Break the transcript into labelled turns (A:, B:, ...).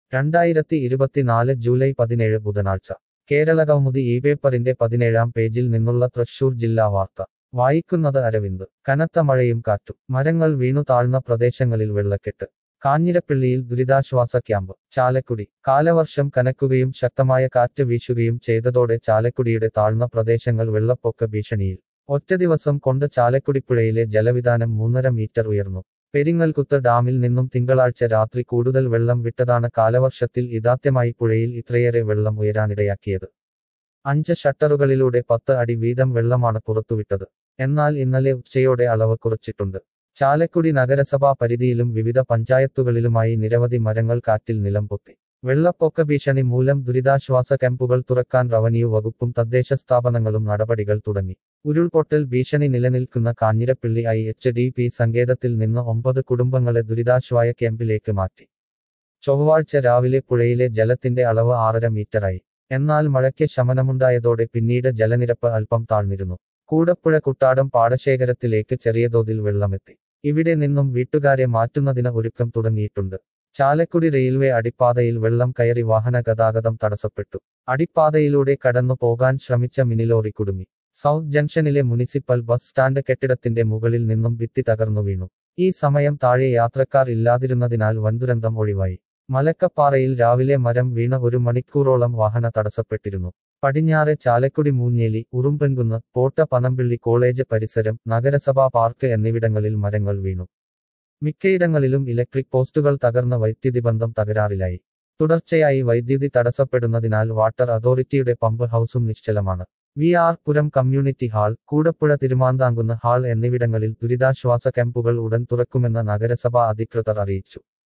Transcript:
A: രണ്ടായിരത്തി ഇരുപത്തിനാല് ജൂലൈ പതിനേഴ് ബുധനാഴ്ച കേരളകൗമുദി ഈ പേപ്പറിന്റെ പതിനേഴാം പേജിൽ നിന്നുള്ള തൃശൂർ ജില്ലാ വാർത്ത വായിക്കുന്നത് അരവിന്ദ് കനത്ത മഴയും കാറ്റും മരങ്ങൾ വീണു താഴ്ന്ന പ്രദേശങ്ങളിൽ വെള്ളക്കെട്ട് കാഞ്ഞിരപ്പള്ളിയിൽ ദുരിതാശ്വാസ ക്യാമ്പ് ചാലക്കുടി കാലവർഷം കനക്കുകയും ശക്തമായ കാറ്റ് വീശുകയും ചെയ്തതോടെ ചാലക്കുടിയുടെ താഴ്ന്ന പ്രദേശങ്ങൾ വെള്ളപ്പൊക്ക ഭീഷണിയിൽ ഒറ്റ ദിവസം കൊണ്ട് ചാലക്കുടിപ്പുഴയിലെ ജലവിധാനം മൂന്നര മീറ്റർ ഉയർന്നു പെരിങ്ങൽകുത്ത് ഡാമിൽ നിന്നും തിങ്കളാഴ്ച രാത്രി കൂടുതൽ വെള്ളം വിട്ടതാണ് കാലവർഷത്തിൽ ഇതാദ്യമായി പുഴയിൽ ഇത്രയേറെ വെള്ളം ഉയരാനിടയാക്കിയത് അഞ്ച് ഷട്ടറുകളിലൂടെ പത്ത് അടി വീതം വെള്ളമാണ് പുറത്തുവിട്ടത് എന്നാൽ ഇന്നലെ ഉച്ചയോടെ അളവ് കുറച്ചിട്ടുണ്ട് ചാലക്കുടി നഗരസഭാ പരിധിയിലും വിവിധ പഞ്ചായത്തുകളിലുമായി നിരവധി മരങ്ങൾ കാറ്റിൽ നിലംപൊത്തി വെള്ളപ്പൊക്ക ഭീഷണി മൂലം ദുരിതാശ്വാസ ക്യാമ്പുകൾ തുറക്കാൻ റവന്യൂ വകുപ്പും തദ്ദേശ സ്ഥാപനങ്ങളും നടപടികൾ തുടങ്ങി ഉരുൾപൊട്ടൽ ഭീഷണി നിലനിൽക്കുന്ന Kanjirappally I H D P സങ്കേതത്തിൽ നിന്ന് ഒമ്പത് കുടുംബങ്ങളെ ദുരിതാശ്വായ ക്യാമ്പിലേക്ക് മാറ്റി ചൊവ്വാഴ്ച രാവിലെ പുഴയിലെ ജലത്തിന്റെ അളവ് ആറര മീറ്ററായി എന്നാൽ മഴയ്ക്ക് ശമനമുണ്ടായതോടെ പിന്നീട് ജലനിരപ്പ് അല്പം താഴ്ന്നിരുന്നു കൂടപ്പുഴ കുട്ടാടം പാടശേഖരത്തിലേക്ക് ചെറിയ തോതിൽ വെള്ളമെത്തി ഇവിടെ നിന്നും വീട്ടുകാരെ മാറ്റുന്നതിന് ഒരുക്കം തുടങ്ങിയിട്ടുണ്ട് ചാലക്കുടി റെയിൽവേ അടിപ്പാതയിൽ വെള്ളം കയറി വാഹന ഗതാഗതം തടസ്സപ്പെട്ടു അടിപ്പാതയിലൂടെ കടന്നു പോകാൻ ശ്രമിച്ച മിനിലോറി കുടുങ്ങി സൗത്ത് ജംഗ്ഷനിലെ മുനിസിപ്പൽ ബസ് സ്റ്റാൻഡ് കെട്ടിടത്തിന്റെ മുകളിൽ നിന്നും ഭിത്തി തകർന്നു വീണു ഈ സമയം താഴെ യാത്രക്കാർ ഇല്ലാതിരുന്നതിനാൽ വൻദുരന്തം ഒഴിവായി മലക്കപ്പാറയിൽ രാവിലെ മരം വീണ ഒരു മണിക്കൂറോളം വാഹന തടസ്സപ്പെട്ടിരുന്നു പടിഞ്ഞാറെ ചാലക്കുടി മൂഞ്ഞേലി ഉറുമ്പൻകുന്ന് പോട്ട പനമ്പിള്ളി കോളേജ് പരിസരം നഗരസഭാ പാർക്ക് എന്നിവിടങ്ങളിൽ മരങ്ങൾ വീണു മിക്കയിടങ്ങളിലും ഇലക്ട്രിക് പോസ്റ്റുകൾ തകർന്ന വൈദ്യുതി ബന്ധം തകരാറിലായി തുടർച്ചയായി വൈദ്യുതി തടസ്സപ്പെടുന്നതിനാൽ വാട്ടർ അതോറിറ്റിയുടെ പമ്പ് ഹൌസും നിശ്ചലമാണ് V R Puram community hall Koodappuzha Thirumanthankunnu hall എന്നിവിടങ്ങളിൽ ദുരിതാശ്വാസ ക്യാമ്പുകൾ ഉടൻ തുറക്കുമെന്ന് നഗരസഭാ അധികൃതർ അറിയിച്ചു